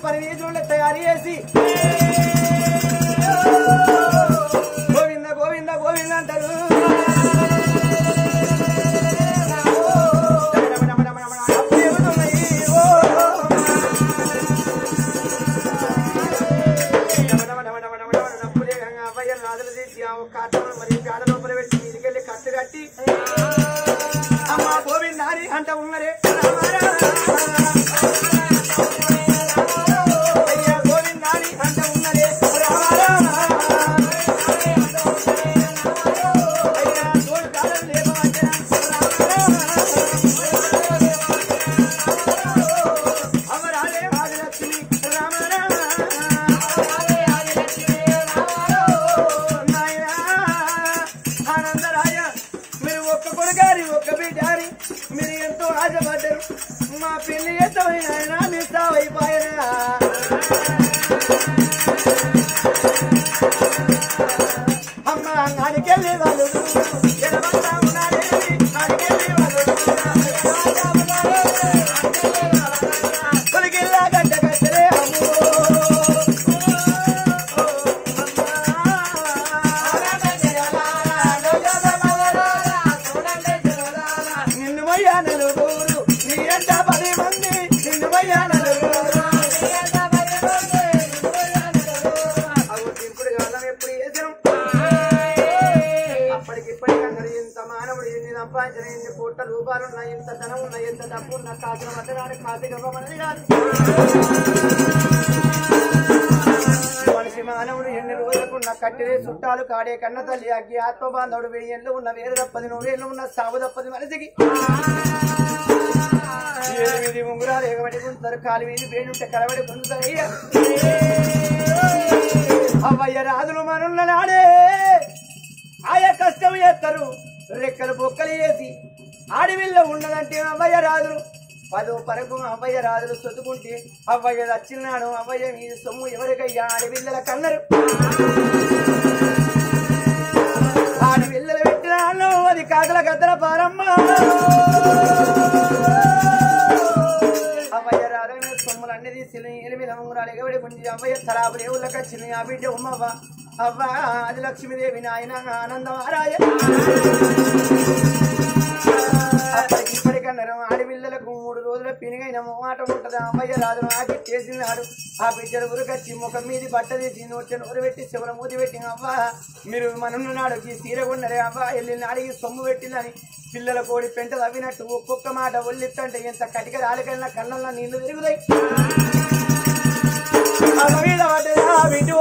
పరమేశ్వరుని తయారు చేసి గోవింద గోవింద గోవింద అంటారు అప్పుడు ఏమవుతున్నాయి? ఓ. అప్పుడే అబ్బాయి రాజులు తీసి ఆ ఒక్క అట్టను మరి గాడ లోపల పెట్టి మీదికెళ్ళి కట్టు కట్టి అమ్మ గోవిందారి అంట ఉన్నరే అయ్యా గోవిందారి అంట ఉన్నరే అయ్యా తోడు కాలం లేవమంటే అమరాలే ఆదిలక్ష్మి రామ రామ నాయనా, ఆనందరాయ మీరు ఒక్క కొడుగారి ఒక్క బిడ్డారి మీరు ఎంతో ఆశపడ్డారు మా పెళ్లి ఎంతో ఆయన మీ సావైపోయినా అమ్మ నాడికెళ్ళి వాళ్ళు ఎడమంతా ఉన్నారేమి, నాడికెళ్ళి వాళ్ళు కొలికెళ్ళా గడ్డ కట్టలే నిన్ను మయ్యా నలుగురు నీ ఎంట పది మంది నిన్ను మయ్యా నలుగురు అవు దింపుడు కాలం ఎప్పుడు చేసినాం అప్పటికిప్పటికన్నారు ఇంత మానవుడు ఎన్ని సంపాదించిన ఎన్ని కోట్ల రూపాయలున్నా ఇంత ధనం ఉన్నా ఎంత డబ్బు ఉన్నా కాసిన మధ్యనాడు కాసి గవ్వమన్నది కాదు మనిషి మానవుడు ఎన్ని రోజులకున్న కట్టిరే చుట్టాలు కాడే కన్న తల్లి అగ్గి ఆత్మ బాంధవుడు వెయ్యి ఏళ్ళు ఉన్న వేరు తప్పది నూరేళ్ళు ఉన్న సాగు తప్పది మనిషికి ఏడు వీధి ఉంగురాలు ఎగబడి గుంటారు కాలు వీధి వేడుంటే కలబడి గుంటారు అయ్యా అవ్వయ్య రాజులు మనున్న నాడే ఆయా కష్టం చేస్తారు రెక్కలు బొక్కలు చేసి ఆడివిల్లో ఉన్నదంటే అవ్వయ్య రాజులు పదో పరకు అవ్వయ్య రాజులు సొత్తుకుంటే అవ్వయ్య వచ్చినాడు అవ్వయ్య మీ సొమ్ము ఎవరికయ్యా ఆడివిల్లల కన్నరు ఆడివిల్లలు పెట్టినాళ్ళు అది కాకల గద్దల పారమ్మ అవ్వయ్య రాధమే సొమ్ములు అన్ని తీసిన ఎనిమిది ఉంగరాలు ఎగబడి పుంజి అవ్వయ్య తరాబు రేవులకు వచ్చింది ఆ బిడ్డ ఉమ్మవ్వ అవ్వ అది లక్ష్మీదేవి నాయన ఆనందం ఆరాయ అప్పటికి ఇప్పటికన్నారు ఆడపిల్లలకు మూడు రోజుల పినిగైన మాట ఉంటది అమ్మయ్య రాజును ఆకి చేసినాడు ఆ బిడ్డలు ఉరకచ్చి ముఖం మీది బట్ట తీసి నోటి నోరు పెట్టి శివల మూతి పెట్టి అవ్వ మీరు మనన్నాడు ఈ సీర కొన్నరే అవ్వ వెళ్ళిన అడిగి సొమ్ము పెట్టిందని పిల్లల కోడి పెంట తవ్వినట్టు ఒక్కొక్క మాట ఒళ్ళిత్తంటే ఎంత కటిక రాలికల్లా కళ్ళల్లో నీళ్లు తిరుగుతాయి అమ్మ మీద పడ్డది ఆ బిడ్డ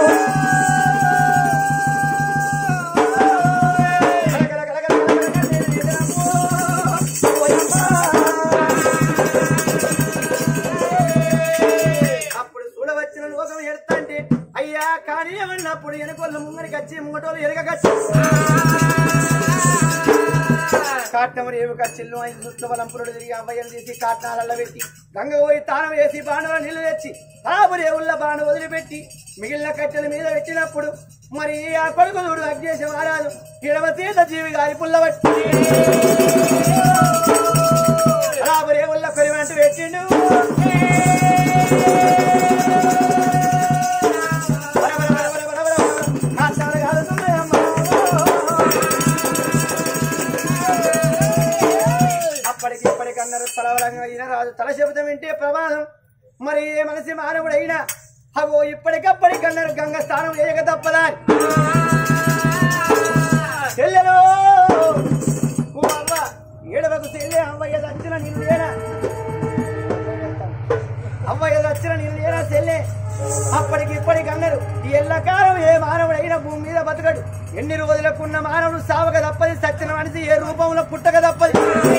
అప్పుడు చూడవచ్చిన లోకం ఎడతంటే అయ్యా కానీ ఏమన్నప్పుడు వెనుకోళ్ళు ముంగరికి వచ్చి ముంగటోళ్ళు ఎరగకచ్చి కాట్నం రేవు కచ్చిల్లు ఐదు చుట్ల వలంపురుడు తిరిగి అవ్వయ్యను తీసి కాట్నాలలో పెట్టి గంగ పోయి తానం వేసి బాణుల నీళ్లు తెచ్చి తాపు రేవుల్ల బాణు వదిలిపెట్టి మిగిలిన కట్టెల మీద పెట్టినప్పుడు మరి ఆ కొడుకు చూడు అగ్నేశ మహారాజు ఇడవ తీత జీవి గారి పుల్లబట్టి రాబు రేవుల్ల కొరివంటి పెట్టిండు బర బర బర బర బర బర. కాట్నాలు కాలుతున్నాయమ్మా. అప్పటికి ఇప్పటికన్నారు తలవరంగా అయిన రాజు తల శబ్దం వింటే ప్రమాదం మరి ఏ మనిషి మానవుడైనా అగో ఇప్పటికప్పటికన్నారు గంగ స్థానం వేయక తప్పదా చెల్లెలో ఓ అవ్వ ఏడవకు చెల్లె అవ్వయ్య దచ్చిన నిన్ను లేనా అవ్వయ్య దచ్చిన నిన్ను లేనా చెల్లె అప్పటికి ఇప్పటికి అన్నారు ఈ ఎల్లకాలం ఏ మానవుడైనా భూమి మీద బతకడు ఎన్ని రోజులకున్న మానవుడు సావక తప్పది సచ్చిన మనిషి ఏ రూపంలో పుట్టక తప్పది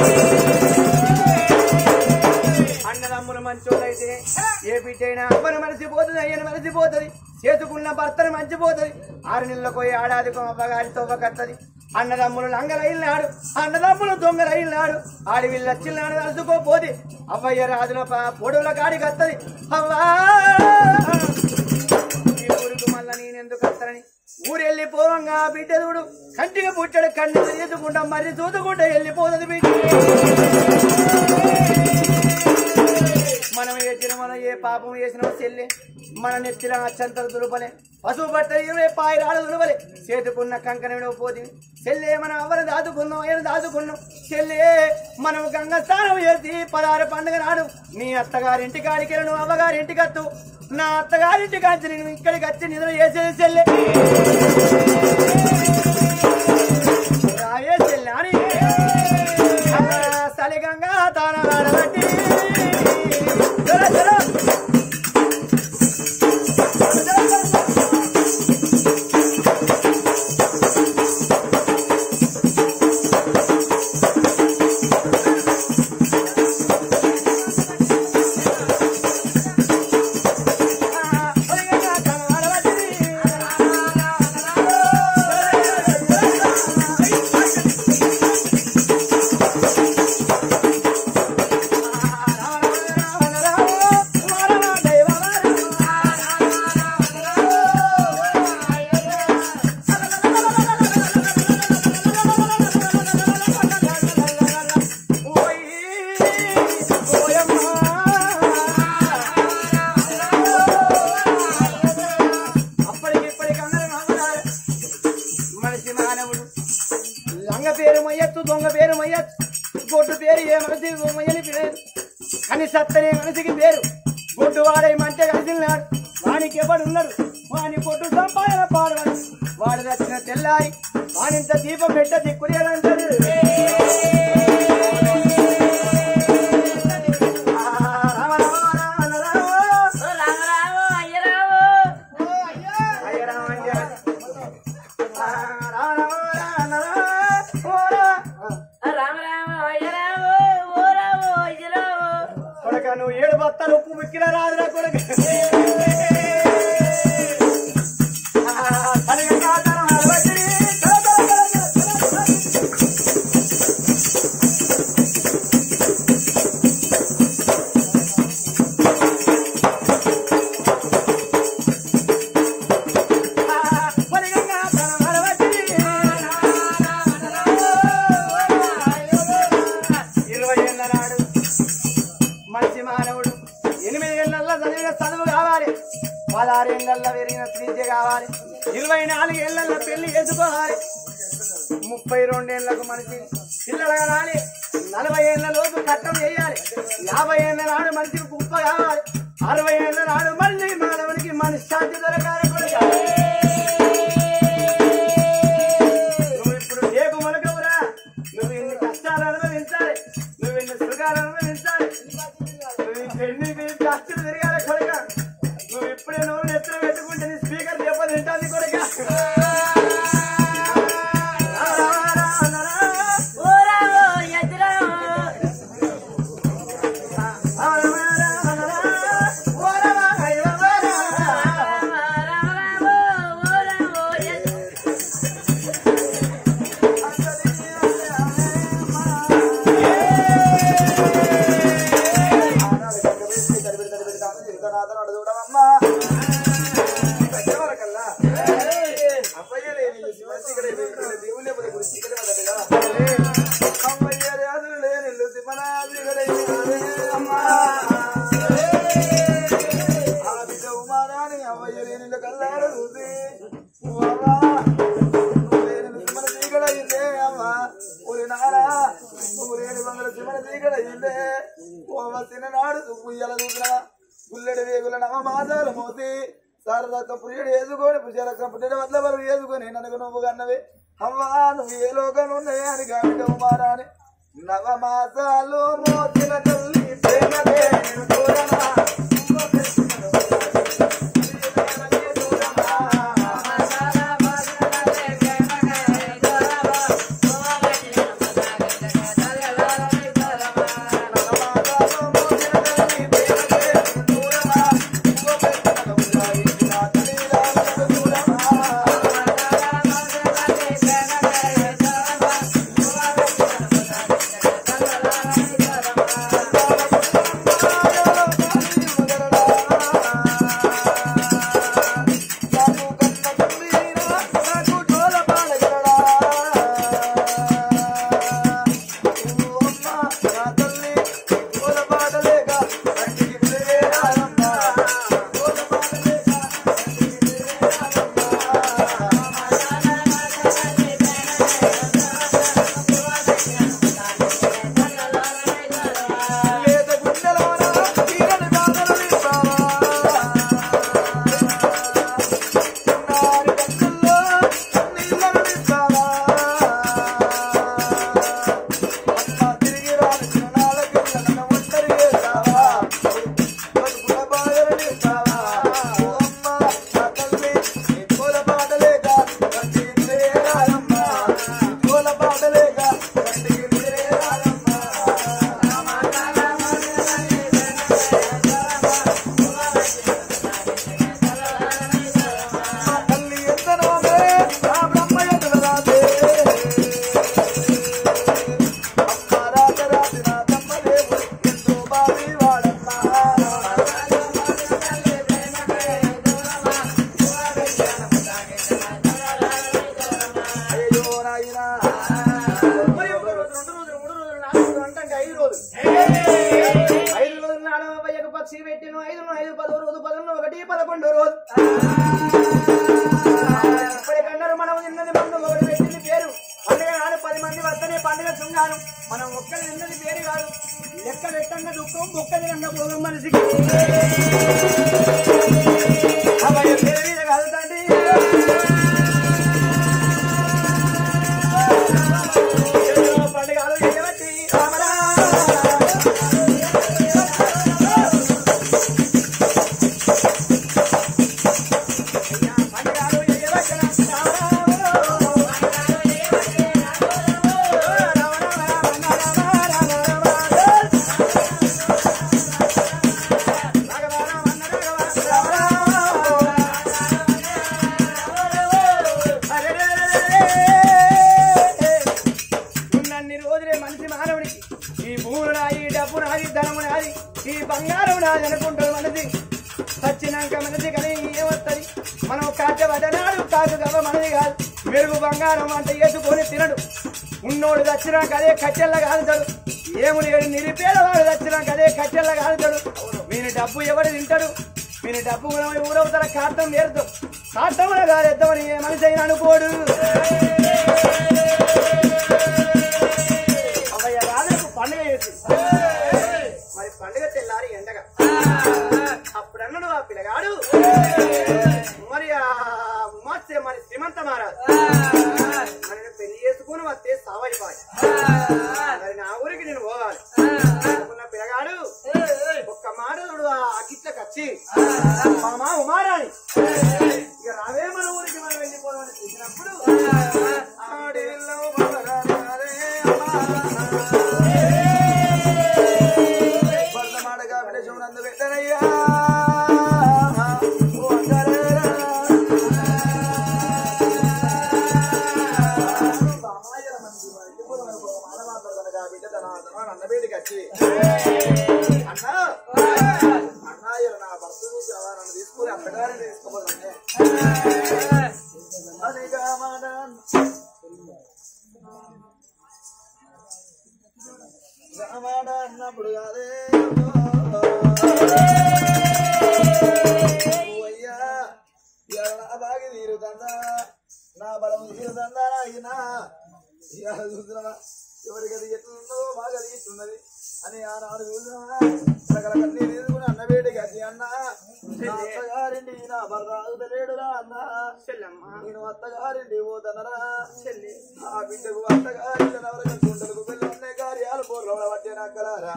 అన్నదమ్ములు మంచోళ్ళైతే ఏ బిడ్డైనా అవ్వను మనిషిపోతుంది అయ్యను మనిషిపోతుంది చేసుకున్న భర్తను మంచిపోతుంది ఆరు నెలలకు ఏడాదికో అవ్వగారితో కత్తది అన్నదమ్ములు లంగరైనాడు అన్నదమ్ములు దొంగరైనాడు ఆడి వీళ్ళు వచ్చినాడు అలసుకోపోతే అవ్వయ్య రాజుల ప- పొడుల కాడికి వత్తది అవ్వా ఈ ఊరికి మళ్ళా నేనెందుకు వస్తానని ఊరు వెళ్ళిపోవంగా బిడ్డ చూడు కంటికి పుట్టడు కన్ను తీసుకుంటా మరి చూసుకుంటా వెళ్ళిపోతుంది బిడ్డ మనం ఏ మనం ఏ పాపం చేసిన చెల్లి మన నెత్తిన అచ్చంతలు దులుపలే పశువు బట్ట ఇరవై పాయిరాలు దులుపలే చేతుకున్న కంకణ పోతుంది చెల్లే మనం ఎవరిని దాచుకున్నాం ఆయన దాచుకున్నాం చెల్లే మనం గంగ స్నానం చేసి పదహారు పండుగ నాడు నీ అత్తగారింటి కాడికి వెళ్ళి నువ్వు అవ్వగారింటికి వత్తు నా అత్తగారింటికి వచ్చి నేను ఇక్కడికి వచ్చి నిద్ర చేసేది చెల్లె రాయే చెల్లె అని సలిగంగా తాన ఆడబట్టి జర జర సలిగంగా తాన మనిషి మానవుడు లంగ పేరు మయ్యత్తు దొంగ పేరు మయ్యత్తు గొడ్డు పేరు ఏ మనిషి మయ్యని పేరు అని సత్తనే మనిషికి పేరు గొడ్డు వాడే మంటే కలిసినాడు వానికి ఎవడున్నాడు వాని కొట్టు సంపాదన పాడవాడు వాడు నచ్చిన తెల్లారి వానింత దీపం పెట్ట దిక్కులేదంటాడు రామ రామ రామ రామ అయ్య రామ అయ్య కొడక నువ్వు ఏడు బత్తాలు ఉప్పు మిక్కిన రాదురా కొడక ఇరవై ఏళ్ళ నాడు మంచి మానవుడు ఎనిమిది ఏళ్ళల్లో చదివిన చదువు కావాలి పదహారు ఏళ్ళల్లో పెరిగిన విద్య కావాలి ఇరవై నాలుగు ఏళ్ళల్లో పెళ్లి చేసుకోవాలి ముప్పై రెండేళ్లకు మనిషి పిల్లలు కావాలి నలభై ఏళ్ళ లోపు కట్టం చేయాలి యాభై ఏళ్ళ నాడు మనిషికి కుప్ప కావాలి అరవై ఏళ్ళ నాడు మళ్ళీ మానవునికి మనశ్శాంతి దొరకాలి కొడుకా. నువ్వు ఇప్పుడు ఏకు మొలకవురా నువ్వు ఇన్ని కష్టాలు అనుభవించాలి నువ్వు ఇన్ని సుఖాలు అనుభవించాలి నువ్వు ఎన్ని కష్టాలు తిరగాలి కొడుక నువ్వు ఇప్పుడే నువ్వు నెత్తులు పెట్టుకుంటే నీ స్పీకర్ దెబ్బ తింటాది కొడుక నాడు ఉయ్యాల చూసినా గుల్లెడి వేగుల నవ మాసాలు మోసి సారదాక పురియడు వేసుకొని పుష్యరక్షణ పుట్టిన వల్ల వాళ్ళు వేసుకొని నన్ను నువ్వు కన్నవి అమ్మా నువ్వు ఏ లోకం ఉన్నాయి అని గామిట ఉమారాని నవ మాసాలు మోసిన తల్లి ప్రేమదే నిన్ను చూడనా. ఆ అంటే ఐదు రోజులు ఐదు రోజులు నాడు అవ్వయ్యకు పక్షి పెట్టిన ఐదు ఐదు పదో రోజు పదకొండు ఒకటి పదకొండు రోజు ఇప్పటికన్నారు మనం నిన్నది మందు ఒకటి పెట్టింది పేరు పండుగ నాడు పది మంది వస్తేనే పండుగ చుంగాను మనం ఒక్కరు నిన్నది పేరు కాదు లెక్క పెట్టంగా దుఃఖం బుక్క తినంగా పోగం మనిషికి అబ్బాయి పేరు మీద కాదు తండ్రి పండుగలు చేయబట్టి రామరా ఉన్నన్ని రోజులే మనిషి మానవుడికి ఈ భూములు నాది డబ్బు నాది ధనము నాది ఈ బంగారం నాది అనుకుంటాడు మనది చచ్చినాక మనది కానీ ఏమొస్తుంది మనం కాచబడ్డనాడు కాదు గవ మనది కాదు మెరుగు బంగారం అంటే వేసుకొని తినడు ఉన్నోడు చచ్చినాక అదే కట్టెల్ల కాలుతాడు ఏము లేడు నిరుపేదవాడు చచ్చినాక అదే కట్టెల్ల కాలుతాడు వీని డబ్బు ఎవడు తింటాడు వీని డబ్బు మనం ఊరవుతార కాటం వేరుతాం కాటంలో కాలేద్దామని ఏ మనిషి అయినా అనుకోడు అమ్మయ్య రాజులకు పండుగ చేసి మరి పండుగ తెల్లారి ఎండగా అప్పుడు అన్నాడు ఆ పిల్లగాడు మరి ఆ ఉమాస్తే మరి శ్రీమంత మహారాజ్ మరి నేను పెళ్లి చేసుకుని వస్తే సావాలి బాయ్ మరి నా ఊరికి నేను పోవాలి అనుకున్న పిల్లగాడు ఒక్క మాట చూడు ఆ అగిట్లకు వచ్చి మామా ఉమారాణి ఇక రావే మన ఊరికి మనం వెళ్ళిపోదామని చూసినప్పుడు ఆడిల్లో మగరారే బల్లమాడగా వినశమునందు పెట్టనయ్యా ఓ అంగారేరా. బామాయల మంది వారి ఇంటిపోదాం అనుకో, మానవాంతరదనగా బిడ్డ తన తన అన్నబేడికి వచ్చి అన్నా అన్నాయ్య నా భర్త నుంచి అలా నన్ను తీసుకుని అత్తగారిని తీసుకోపోదండి అదిగా మాట మాట అన్నప్పుడు కాదే ఓ అయ్యా ఇవాళ నా బాగి తీరుతుందా నా బలం తీరుతుందా అయినా ఇవాళ చూస్తున్నావా ఎవరికి అది ఎట్లుందో బాగా అది ఇస్తున్నది అని ఆనాడు చూసినావా రకరకాల కన్నీరు తీసుకుని అన్నవేడికి అది అన్న నా అత్తగారింటి నా భర్త ఆగుతలేడురా అన్న నేను అత్తగారింటి పోతనరా ఆ బిడ్డకు అత్తగారింటి నవరక కుండలకు పిల్లలున్నాయి కార్యాలు బోర్ల పట్టే నక్కలారా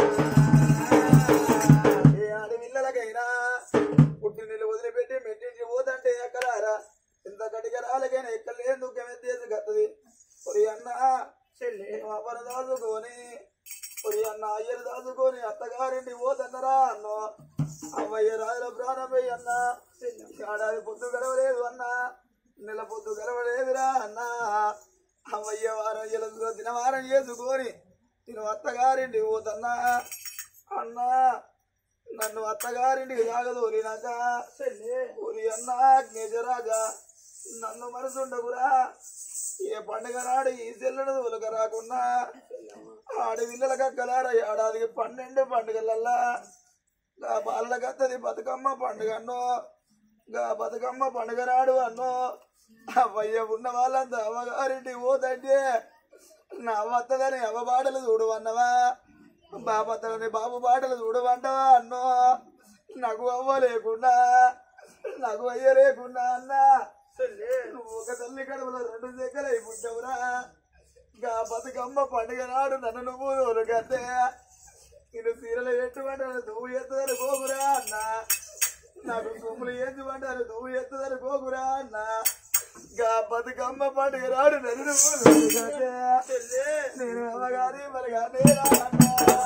ఏ ఆడపిల్లలకైనా పుట్టిన నీళ్ళు వదిలిపెట్టి మెట్టించి పోతంటే ఎక్కడారా ఇంత గడిగరాలకైనా ఎక్కలేదు దుఃఖమెత్తేసి కత్తది ఒరి అన్న చెల్లి అవ్వను దాచుకొని ఒరి అన్న అయ్యను దాచుకొని అత్తగారింటి పోతన్నరా అన్నో అవ్వయ్య రాజుల ప్రాణమయ్య అన్న ఏడాది పొద్దు గడవలేదు అన్న నెల పొద్దు గడవలేదురా అన్న అవ్వయ్య వారం ఎలుగు దినవారం చేసుకొని నేను అత్తగారింటి పోతన్నా అన్నా నన్ను అత్తగారింటికి సాగదోలినాక ఊరి అన్నా నిజరాగా నన్ను మనసుండకురా ఏ పండుగ నాడు ఈ సెల్లుడు ఉలక రాకున్నా ఆడపిల్లల కక్కలార ఏడాదికి పన్నెండు పండుగలల్లా గా బాలల కత్తది బతుకమ్మ పండుగ అన్నో గా బతుకమ్మ పండుగ నాడు అన్నో అవ్వయ్య ఉన్న వాళ్ళంతా అవ్వగారింటికి పోతంటే నా అవ్వత్తదని అవ్వ బాటలు చూడవన్నవా బాపత్తలని బాబు బాటలు చూడమంటావా అన్నో నాకు అవ్వ లేకుండా నాకు అయ్య లేకుండా అన్న నువ్వు ఒక తల్లి కడుపులో రెండు దగ్గర పుట్టవురా గా బతుకమ్మ పండుగ నాడు నన్ను నువ్వు కడితే నేను సీరలు ఎట్టుమంటాను నువ్వు ఎత్తుదని పోగురా అన్న నాకు సొమ్ములు ఏంచుమంటాను నువ్వు ఎత్తుదని పోగురా అన్న గా బతుకమ్మ పండుగ నాడు నన్ను నువ్వు కడితే నేను అమ్మగారి మరిగానే రా అన్న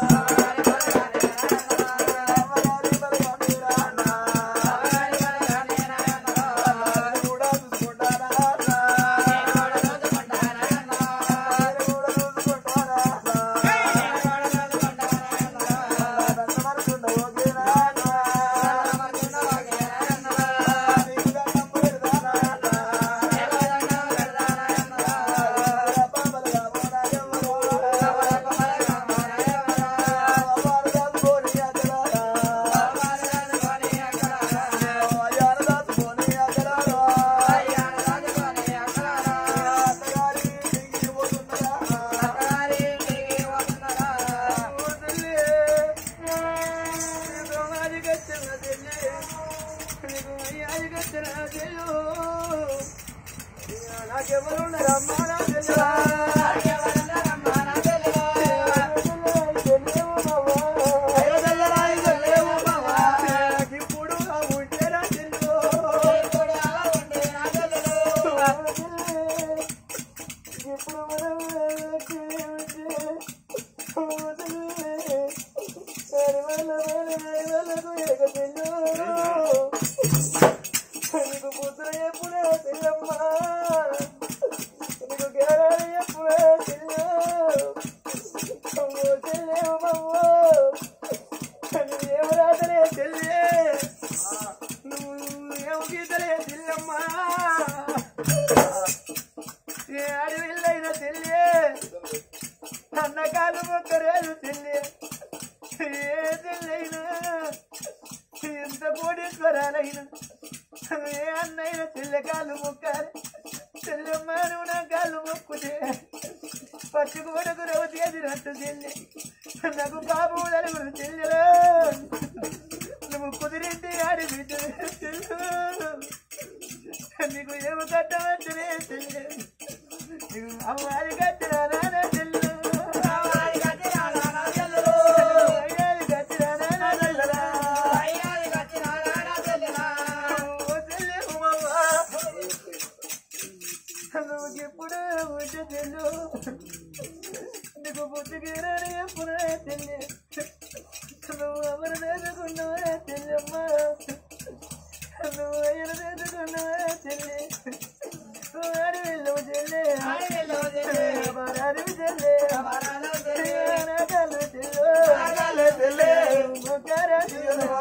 అమ్మగారి మరిగానే రా అన్న కూడా చూసుకుంటారా అన్న కూడా చూసుకుంటారా అన్న చెల్లె ఉమవ్వో నువ్వేం రాతలే చెల్లె నువ్వు ఏం గీతలే చెల్లెమ్మా ఏ అడవిల్లైన చెల్లె అన్నకాలు మొక్కరేలు చెల్లె ఏ చెల్లైనా ఎంత కోటేశ్వరాలైనా ఏ అన్నైన చెల్లె కాలు మొక్కాలి చెల్లెమ్మ నువ్వు నా కాళ్ళు మొక్కుతే పచ్చుకు కొడుకు రవ్వ చేసినట్టు చెల్లె నాకు పాపం నలుగురు చెల్లెలు నువ్వు కుదిరింటి ఆడి బిడ్డ నీకు ఏమి కట్టమంటేనే చెల్లె నీకు అమ్మాయి కట్టినా నాన్న చెల్లు అయ్యాది కట్టినా నాన్న చెల్లెలా ఓ చెల్లె ఉమ్మవ్వ. నువ్వు ఎప్పుడు ఉంటే చెల్లు నీకు పుట్టుకేరని ఎప్పుడు చెల్లి నువ్వు ఎవరు చేసుకున్నావే చెల్లెమ్మ నువ్వు అయ్యను చేసుకున్నావే చెల్లి నువ్వు ఆడి వెళ్ళవు చెల్లి అడివి చెల్లి నాగాలు చెల్లు చెల్లి మొక్కరాలు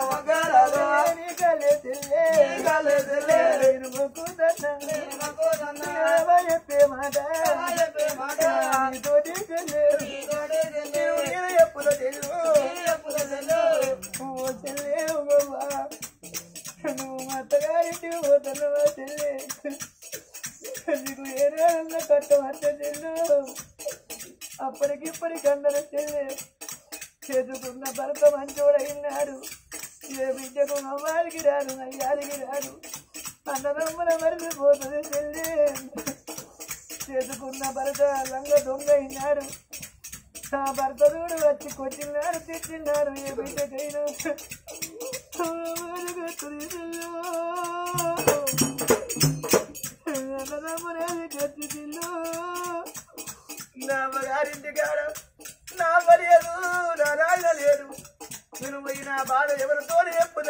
నీకలే చెల్లి నేను మొక్కుతాను చెప్పే మాట నీతోటి చెల్లి నేను ఎప్పుడు చెల్లు ఓ చెల్లి బాబా నువ్వు మా అత్తగారింటికి పోతున్నావా చెల్లి నీకు ఏ నేరన్నా కట్టమంట చెల్లు అప్పటికిప్పటికి అందరూ చెల్లి చేసుకున్న భర్త మంచోడైనాడు ఏ బిడ్డకు అమ్మాయికి రాడు అయ్యారికి రాడు అన్నదమ్ముల మరిచిపోతుంది చెల్లి చేసుకున్న భర్త లంగ దొంగ అయినాడు ఆ భర్త చూడు వచ్చి కొట్టినాడు తిట్టినాడు ఏ బిడ్డకైనా అన్నదమ్ములేది కత్తి తిల్లు నా మగారింటి కాడ నా పర్యదు నా రాజ లేడు నేను పోయి నా బాధ ఎవరితో ఎప్పుడు